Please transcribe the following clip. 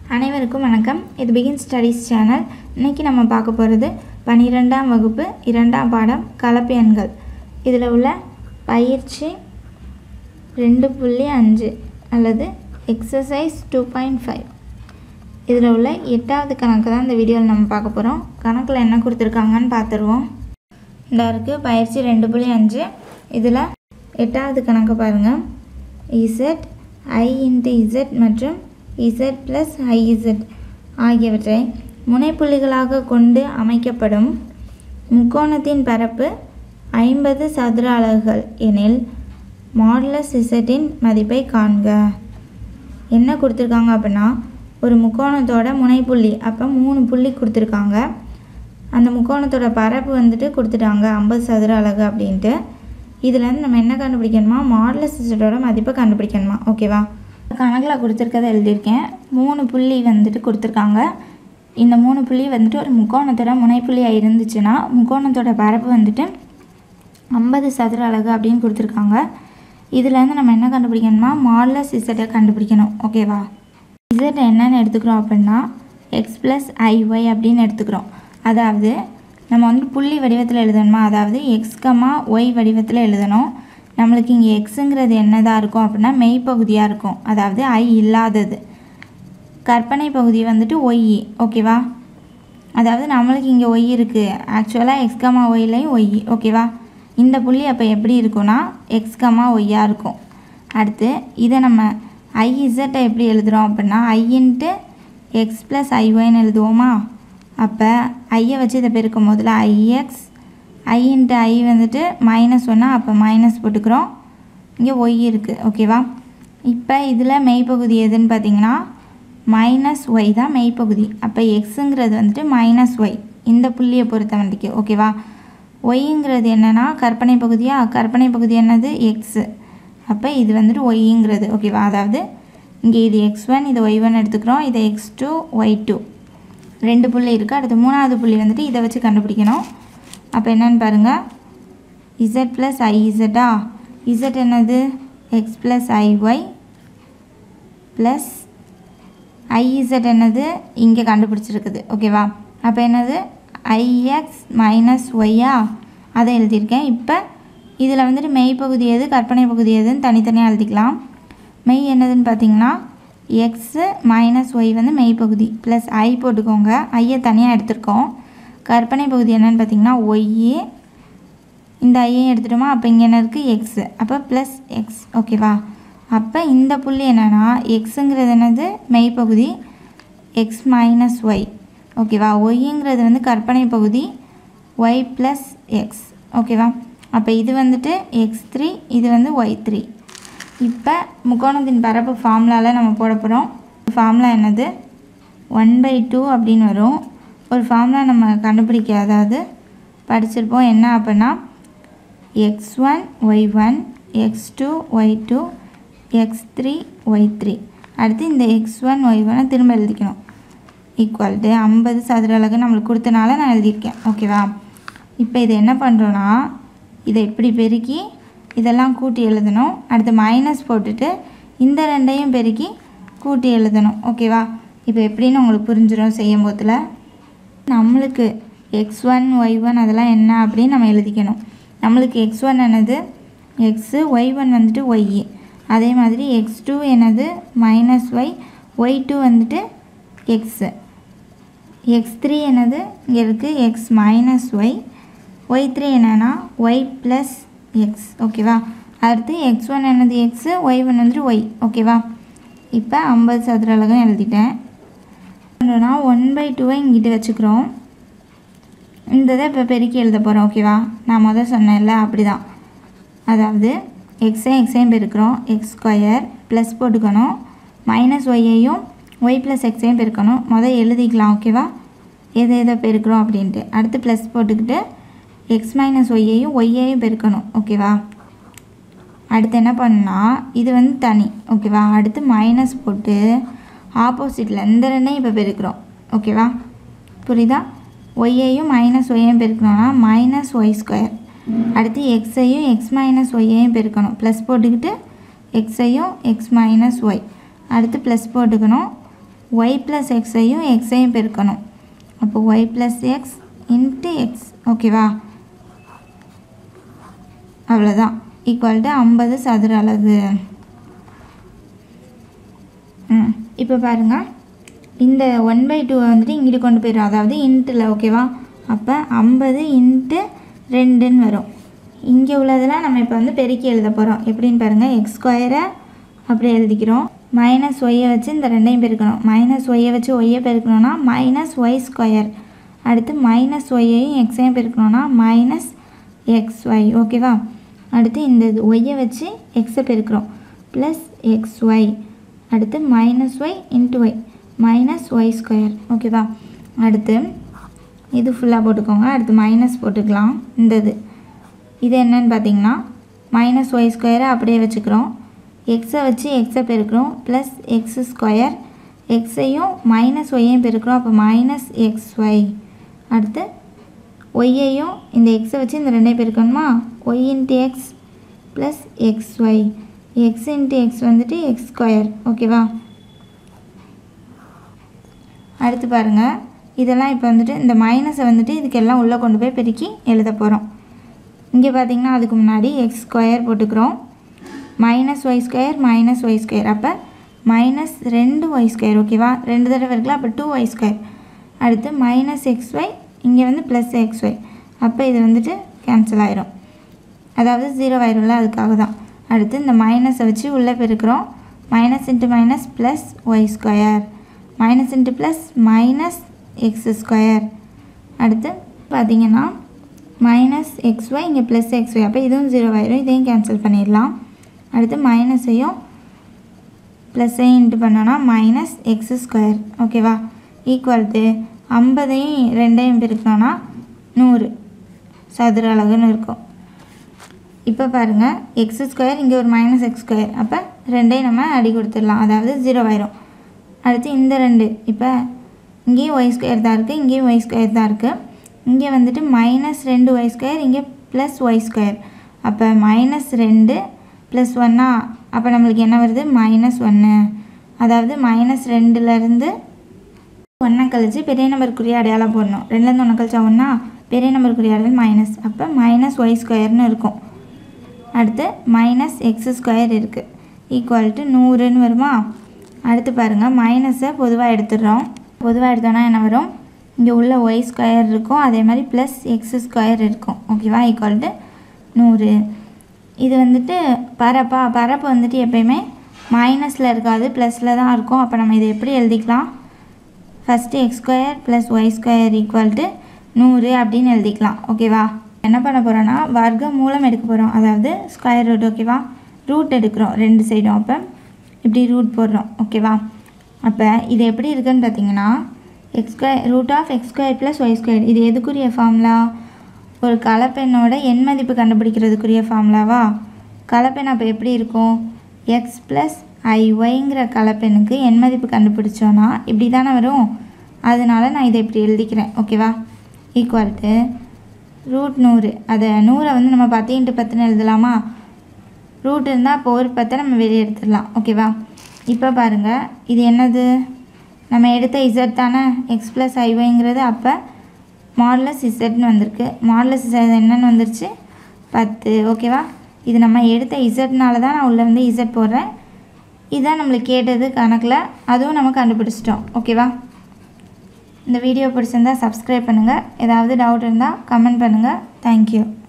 அனைவருக்கும் வணக்கம் இது பிகின் ஸ்டடீஸ் சேனல் இன்னைக்கு நம்ம பார்க்க போகிறது பன்னிரெண்டாம் வகுப்பு இரண்டாம் பாடம் கலப்பு எண்கள் இதில் உள்ள பயிற்சி ரெண்டு புள்ளி அஞ்சு அல்லது எக்ஸசைஸ் டூ பாயிண்ட் ஃபைவ் இதில் உள்ள எட்டாவது கணக்கு தான் இந்த வீடியோவில் நம்ம பார்க்க போகிறோம் கணக்கில் என்ன கொடுத்துருக்காங்கன்னு பார்த்துருவோம் இந்த இருக்குது பயிற்சி ரெண்டு புள்ளி அஞ்சு இதில் எட்டாவது கணக்கு பாருங்கள் இசட் ஐ இன்ட்டு இசட் மற்றும் இசட் ப்ளஸ் ஐஇசட் ஆகியவற்றை முனைப்புள்ளிகளாக கொண்டு அமைக்கப்படும் முக்கோணத்தின் பரப்பு ஐம்பது சதுர அலகுகள் எனில் மாடுலஸ் இசட்டின் மதிப்பை காண்க என்ன கொடுத்துருக்காங்க அப்படின்னா ஒரு முக்கோணத்தோட முனைப்புள்ளி அப்போ மூணு புள்ளி கொடுத்துருக்காங்க அந்த முக்கோணத்தோட பரப்பு வந்துட்டு கொடுத்துட்டாங்க ஐம்பது சதுர அலகு அப்படின்ட்டு இதுலேருந்து நம்ம என்ன கண்டுபிடிக்கணுமா மாடலஸ் இசட்டோட மதிப்பை கண்டுபிடிக்கணுமா ஓகேவா கணக்கில் கொடுத்துருக்கதை எழுதியிருக்கேன் மூணு புள்ளி வந்துட்டு கொடுத்துருக்காங்க இந்த மூணு புள்ளி வந்துட்டு ஒரு முக்கோணத்தோட முனைப்புள்ளியாக இருந்துச்சுன்னா முக்கோணத்தோட பரப்பு வந்துட்டு ஐம்பது சதுர அலகு அப்படின்னு கொடுத்துருக்காங்க இதுலேருந்து நம்ம என்ன கண்டுபிடிக்கணுமா மாடலஸ் இசட்டை கண்டுபிடிக்கணும் ஓகேவா இசட் என்னன்னு எடுத்துக்கிறோம் அப்படின்னா எக்ஸ் ப்ளஸ் ஐஒய் அப்படின்னு எடுத்துக்கிறோம் அதாவது நம்ம வந்து புள்ளி வடிவத்தில் எழுதணுமா அதாவது எக்ஸ் கமா ஒய் வடிவத்தில் எழுதணும் நம்மளுக்கு இங்கே எக்ஸுங்கிறது என்னதாக இருக்கும் அப்படின்னா மெய்ப்பகுதியாக இருக்கும் அதாவது ஐ இல்லாதது கற்பனை பகுதி வந்துட்டு ஒய் ஓகேவா அதாவது நம்மளுக்கு இங்கே ஒய் இருக்குது ஆக்சுவலாக எக்ஸ் கமா ஒய்லையும் ஒய் ஓகேவா இந்த புள்ளி அப்போ எப்படி இருக்கும்னா எக்ஸ் கமா ஒய்யாக இருக்கும் அடுத்து இதை நம்ம ஐஇசட்டை எப்படி எழுதுகிறோம் அப்படின்னா ஐ இன்ட்டு எக்ஸ் ப்ளஸ் ஐஒய்னு எழுதுவோமா அப்போ ஐயை வச்சு இதை பெருக்கும் போதில் ஐஎக்ஸ் ஐ இன்ட்டு ஐ வந்துட்டு மைனஸ் ஒன்றா அப்போ மைனஸ் போட்டுக்கிறோம் இங்கே ஒய் இருக்குது ஓகேவா இப்போ இதில் மெய்ப்பகுதி எதுன்னு பார்த்தீங்கன்னா மைனஸ் ஒய் தான் மெய்ப்பகுதி அப்போ எக்ஸுங்கிறது வந்துட்டு மைனஸ் ஒய் இந்த புள்ளியை பொறுத்த வண்டிக்கு ஓகேவா ஒய்ங்கிறது என்னென்னா கற்பனை பகுதியா கற்பனை பகுதி என்னது எக்ஸு அப்போ இது வந்துட்டு ஒய்ங்கிறது ஓகேவா அதாவது இங்கே இது எக்ஸ் ஒன் இது ஒய் ஒன் எடுத்துக்கிறோம் இதை எக்ஸ் டூ ஒய் டூ ரெண்டு புள்ளி இருக்குது அடுத்து மூணாவது புள்ளி வந்துட்டு இதை வச்சு கண்டுபிடிக்கணும் அப்போ என்னன்னு பாருங்கள் இசட் ப்ளஸ் ஐஇசட்டா இசட் என்னது X plus I Y plus I Z என்னது இங்கே கண்டுபிடிச்சிருக்குது ஓகேவா அப்போ என்னது ஐஎக்ஸ் மைனஸ் ஒய்யா அதை எழுதியிருக்கேன் இப்போ இதில் வந்துட்டு மெய் பகுதி எது கற்பனை பகுதி எதுன்னு தனித்தனியாக எழுதிக்கலாம் மெய் என்னதுன்னு பார்த்தீங்கன்னா எக்ஸு மைனஸ் ஒய் வந்து மெய் பகுதி ப்ளஸ் ஐ போட்டுக்கோங்க ஐயை தனியாக எடுத்துருக்கோம் கற்பனை பகுதி என்னன்னு பார்த்தீங்கன்னா ஒய்யு இந்த ஐயையும் எடுத்துட்டோமா அப்போ இங்கே என்ன இருக்குது எக்ஸு அப்போ ப்ளஸ் எக்ஸ் ஓகேவா அப்போ இந்த புள்ளி என்னென்னா எக்ஸுங்கிறது என்னது மெய்ப்பகுதி எக்ஸ் மைனஸ் ஒய் ஓகேவா ஒய்ங்கிறது வந்து கற்பனை பகுதி ஒய் ப்ளஸ் எக்ஸ் ஓகேவா அப்போ இது வந்துட்டு எக்ஸ் த்ரீ இது வந்து ஒய் த்ரீ இப்போ முக்கோணத்தின் பரப்பு ஃபார்முலாவில் நம்ம போட போகிறோம் ஃபார்முலா என்னது ஒன் பை டூ அப்படின்னு வரும் ஒரு ஃபார்முலா நம்ம கண்டுபிடிக்க அதாவது படிச்சிருப்போம் என்ன அப்படின்னா X one Y one X two Y two X three Y three அடுத்து இந்த எக்ஸ் ஒன் ஒய் ஒனை திரும்ப எழுதிக்கணும் ஈக்குவல் டு ஐம்பது சதுர அலகு நம்மளுக்கு கொடுத்தனால நான் எழுதியிருக்கேன் ஓகேவா இப்போ இதை என்ன பண்ணுறோன்னா இதை இப்படி பெருக்கி இதெல்லாம் கூட்டி எழுதணும் அடுத்து மைனஸ் போட்டுட்டு இந்த ரெண்டையும் பெருக்கி கூட்டி எழுதணும் ஓகேவா இப்போ எப்படின்னு உங்களுக்கு புரிஞ்சிடும் செய்யும் போதில் நம்மளுக்கு எக்ஸ் ஒன் ஒய் ஒன் அதெல்லாம் என்ன அப்படின்னு நம்ம எழுதிக்கணும் நம்மளுக்கு எக்ஸ் ஒன் என்னது எக்ஸு ஒய் ஒன் வந்துட்டு ஒய் அதே மாதிரி எக்ஸ் டூ என்னது மைனஸ் ஒய் ஒய் டூ வந்துட்டு எக்ஸு எக்ஸ் த்ரீ என்னது இங்கே இருக்குது X minus Y Y three என்னென்னா ஒய் ப்ளஸ் எக்ஸ் ஓகேவா அடுத்து எக்ஸ் ஒன் என்னது எக்ஸு ஒய் ஒன் வந்துட்டு ஒய் ஓகேவா இப்போ ஐம்பது சதுர அலகம் எழுதிட்டேன் பண்ணுறோன்னா ஒன் பை டூவை இங்கிட்டு வச்சுக்கிறோம் இந்த இதை இப்போ பெருக்கி எழுத போகிறோம் ஓகேவா நான் முதல் சொன்னேன்ல அப்படி தான் அதாவது எக்ஸையும் எக்ஸையும் பெருக்கிறோம் எக்ஸ் ஸ்கொயர் ப்ளஸ் போட்டுக்கணும் மைனஸ் ஒய்யையும் ஒய் ப்ளஸ் எக்ஸையும் பெருக்கணும் முதல் எழுதிக்கலாம் ஓகேவா எதை எதை பெருக்கிறோம் அப்படின்ட்டு அடுத்து ப்ளஸ் போட்டுக்கிட்டு எக்ஸ் மைனஸ் ஒய்யையும் ஒய்யையும் பெருக்கணும் ஓகேவா அடுத்து என்ன பண்ணால் இது வந்து தனி ஓகேவா அடுத்து மைனஸ் போட்டு ஆப்போசிட்டில் இந்த ரெண்டையும் இப்போ பெருக்கிறோம் ஓகேவா புரியுதா ஒய்யையும் மைனஸ் ஒய்யையும் பெருக்கணும்னா மைனஸ் ஒய் ஸ்கொயர் அடுத்து எக்ஸையும் எக்ஸ் மைனஸ் ஒய்யையும் பெருக்கணும் ப்ளஸ் போட்டுக்கிட்டு எக்ஸையும் எக்ஸ் மைனஸ் ஒய் அடுத்து ப்ளஸ் போட்டுக்கணும் ஒய் ப்ளஸ் எக்ஸையும் எக்ஸையும் பெருக்கணும் அப்போ Y plus X into X ஓகேவா அவ்வளோதான் ஈக்குவல் டு ஐம்பது சதுர அலகு ம் இப்போ பாருங்கள் இந்த ஒன் பை டூவை வந்துட்டு இங்கிட்டு கொண்டு போயிடும் அதாவது இன்ட்டில் ஓகேவா அப்போ ஐம்பது இன்ட்டு ரெண்டுன்னு வரும் இங்கே உள்ளதெல்லாம் நம்ம இப்போ வந்து பெருக்கி எழுத போகிறோம் எப்படின்னு பாருங்கள் எக்ஸ் ஸ்கொயரை அப்படியே எழுதிக்கிறோம் மைனஸ் ஒய்யை வச்சு இந்த ரெண்டையும் பெருக்கணும் மைனஸ் ஒய்யை வச்சு ஒய்யை பெருக்கணும்னா மைனஸ் ஒய் ஸ்கொயர் அடுத்து மைனஸ் ஒய்யையும் எக்ஸையும் பெருக்கணும்னா மைனஸ் எக்ஸ் ஒய் ஓகேவா அடுத்து இந்த இது ஒய்யை வச்சு எக்ஸை பெருக்கிறோம் ப்ளஸ் எக்ஸ் ஒய் அடுத்து minus y into y minus Y square ஓகேவா அடுத்து இது ஃபுல்லாக போட்டுக்கோங்க அடுத்து மைனஸ் போட்டுக்கலாம் இந்த இது இது என்னன்னு பார்த்தீங்கன்னா மைனஸ் ஒய் ஸ்கொயரை அப்படியே வச்சுக்கிறோம் எக்ஸை வச்சு எக்ஸை பெருக்கிறோம் ப்ளஸ் எக்ஸ் ஸ்கொயர் எக்ஸையும் மைனஸ் ஒய்யையும் பெருக்கிறோம் அப்போ மைனஸ் எக்ஸ் ஒய் அடுத்து ஒய்யையும் இந்த எக்ஸை வச்சு இந்த ரெண்டையும் பெருக்கணுமா y into X plus x y x into x வந்துட்டு எக்ஸ் ஸ்கொயர் ஓகேவா அடுத்து பாருங்கள் இதெல்லாம் இப்போ வந்துட்டு இந்த மைனஸை வந்துட்டு இதுக்கெல்லாம் உள்ளே கொண்டு போய் பெருக்கி எழுத போகிறோம் இங்கே பார்த்தீங்கன்னா அதுக்கு முன்னாடி எக்ஸ் ஸ்கொயர் போட்டுக்கிறோம் minus Y square minus Y square அப்போ மைனஸ் ரெண்டு ஒய் ஸ்கொயர் ஓகேவா ரெண்டு தடவை இருக்கலாம் அப்போ டூ ஒய் ஸ்கொயர் அடுத்து மைனஸ் எக்ஸ் ஒய் இங்கே வந்து ப்ளஸ் எக்ஸ் ஒய் அப்போ இது வந்துட்டு கேன்சல் ஆயிரும் அதாவது ஜீரோ ஆயிரும்ல அதுக்காக தான் அடுத்து இந்த மைனஸை வச்சு உள்ளே பெருக்கிறோம் minus into minus plus y square minus into plus minus x square அடுத்து பார்த்தீங்கன்னா மைனஸ் எக்ஸ் ஒய் இங்கே ப்ளஸ் எக்ஸ் ஒய் அப்போ இதுவும் ஜீரோ ஆயிரும் இதையும் கேன்சல் பண்ணிடலாம் அடுத்து மைனஸையும் ப்ளஸ்ஸையும் இன்ட்டு பண்ணோன்னா மைனஸ் எக்ஸ் ஸ்கொயர் ஓகேவா ஈக்குவல் டு ஐம்பதையும் ரெண்டையும் பெருக்கணும்னா நூறு சதுர அலகுன்னு இருக்கும் இப்போ பாருங்கள் எக்ஸ் ஸ்கொயர் இங்கே ஒரு மைனஸ் எக்ஸ் ஸ்கொயர் அப்போ ரெண்டையும் நம்ம அடி கொடுத்துடலாம் அதாவது ஜீரோ ஆயிரும் அடுத்து இந்த ரெண்டு இப்போ இங்கேயும் ஒய் ஸ்கொயர் தான் இருக்குது இங்கேயும் ஒய் ஸ்கொயர் தான் இருக்குது இங்கே வந்துட்டு மைனஸ் ரெண்டு ஒய் ஸ்கொயர் இங்கே ப்ளஸ் ஒய் ஸ்கொயர் அப்போ மைனஸ் ரெண்டு ப்ளஸ் ஒன்னா அப்போ நம்மளுக்கு என்ன வருது மைனஸ் ஒன்று அதாவது மைனஸ் ரெண்டுலேருந்து ஒன்றை கழிச்சு பெரிய நம்பருக்குரிய அடையாளம் போடணும் ரெண்டுலேருந்து ஒன்று கழிச்சா ஒன்றா பெரிய நம்பருக்குரிய அடையாளம் மைனஸ் அப்போ மைனஸ் ஒய் ஸ்கொயர்னு இருக்கும் அடுத்து மைனஸ் எக்ஸ் ஸ்கொயர் இருக்குது ஈக்குவல் டு நூறுன்னு வருமா அடுத்து பாருங்கள் மைனஸை பொதுவாக எடுத்துடுறோம் பொதுவாக எடுத்தோன்னா என்ன வரும் இங்கே உள்ள ஒய் ஸ்கொயர் இருக்கும் அதே மாதிரி ப்ளஸ் எக்ஸ் ஸ்கொயர் இருக்கும் ஓகேவா ஈக்குவல் டு நூறு இது வந்துட்டு பரப்பா பரப்பு வந்துட்டு எப்பயுமே மைனஸில் இருக்காது ப்ளஸில் தான் இருக்கும் அப்போ நம்ம இதை எப்படி எழுதிக்கலாம் first x square plus y square equal to நூறு அப்படின்னு எழுதிக்கலாம் ஓகேவா என்ன பண்ண போகிறோன்னா வர்க்க மூலம் எடுக்க போகிறோம் அதாவது ஸ்கொயர் ரூட் ஓகேவா ரூட் எடுக்கிறோம் ரெண்டு சைடும் அப்போ இப்படி ரூட் போடுறோம் ஓகேவா அப்போ இது எப்படி இருக்குன்னு பார்த்தீங்கன்னா x square root of x square plus y square இது எதுக்குரிய ஃபார்முலா ஒரு கலப்பெண்ணோட எண் மதிப்பு கண்டுபிடிக்கிறதுக்குரிய ஃபார்முலாவா கலப்பெண் அப்போ எப்படி இருக்கும் எக்ஸ் ப்ளஸ் ஐஒய்ங்கிற கலப்பெண்ணுக்கு எண் மதிப்பு கண்டுபிடிச்சோன்னா இப்படி தானே வரும் அதனால நான் இதை இப்படி எழுதிக்கிறேன் ஓகேவா ஈக்குவல் டு ரூட் நூறு அதை நூறை வந்து நம்ம பத்து இன்ட்டு பத்துன்னு எழுதலாமா ரூட் இருந்தால் அப்போ ஒரு பத்தை நம்ம வெளியே எடுத்துடலாம் ஓகேவா இப்போ பாருங்கள் இது என்னது நம்ம எடுத்த இசட் தானே எக்ஸ் ப்ளஸ் ஐஒய்ங்கிறது அப்போ மாடலஸ் இசட்னு வந்திருக்கு மாடலஸ் இசட் என்னன்னு வந்துருச்சு பத்து ஓகேவா இது நம்ம எடுத்த இசட்னால தான் நான் உள்ளே வந்து இசட் போடுறேன் இதான் நம்மளுக்கு கேட்டது கணக்கில் அதுவும் நம்ம கண்டுபிடிச்சிட்டோம் ஓகேவா இந்த வீடியோ பிடிச்சிருந்தா சப்ஸ்கிரைப் பண்ணுங்கள் ஏதாவது டவுட் இருந்தால் கமெண்ட் பண்ணுங்கள் தேங்க்யூ